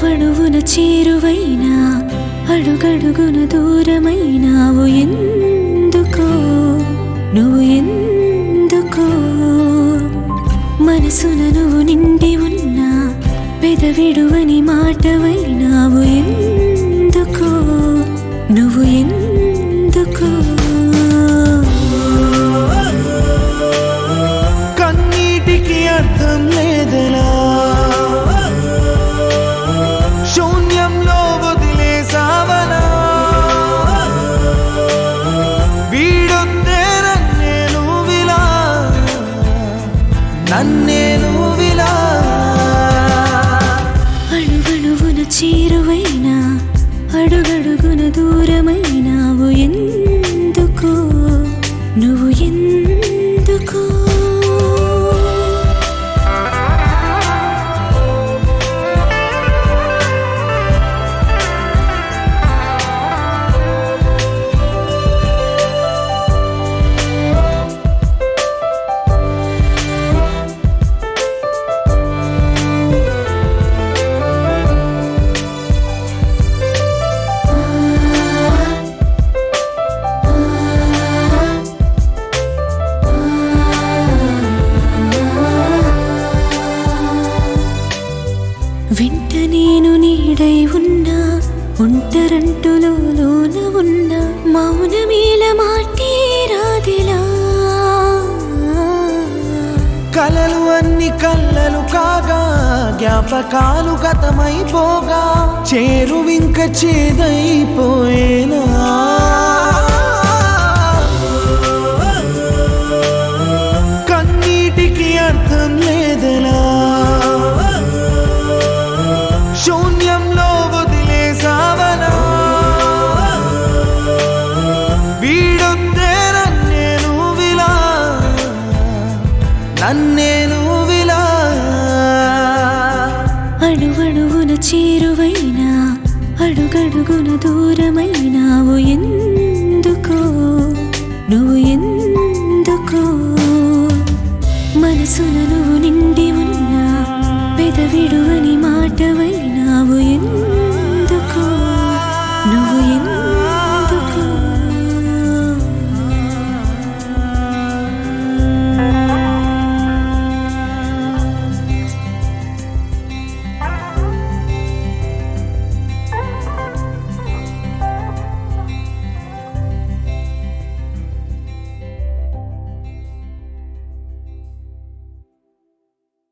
అణువణువున చేరువైనా అడుగడుగున దూరమైనావు ఎందుకో నువ్వు ఎందుకో మనసున నువ్వు నిండి ఉన్నా పెదవిడువని మాటవైనావు ఎందుకో నువ్వు ఎందుకో కన్నీటికి అర్థం లేదలా శూన్యంలో వదిలేసావనా వీడొద్దే నన్నే నువ్విలా నన్నే నువ్విలా అణువణువున చేరువైనా అడుగడుగున దూరమైనావు ఎందుకో నువ్వు ఎందుకో వెంట నేను నీడై ఉన్నా ఒంటరంటులోన ఉన్నా మౌనమీల మాటే రాదిలా కలలు అన్ని కళ్ళలు కాగా జ్ఞాపకాలు గతమైపోగా చేరువింక చేదైపోయేనా కన్నీటికి అర్థం లేదలా శూన్యంలో వదిలేసావనా వీడొద్దే నన్నే నువ్విలా నన్నే నువ్విలా అణువణువున చేరువైనా అడుగడుగున దూరమైనావు ఎందుకో నువ్వు ఎందుకో మనసున నువ్వు నిండి ఉన్నా పెదవిడువని మాటవైనావు ఎందుకో నువ్వు ఎందుకో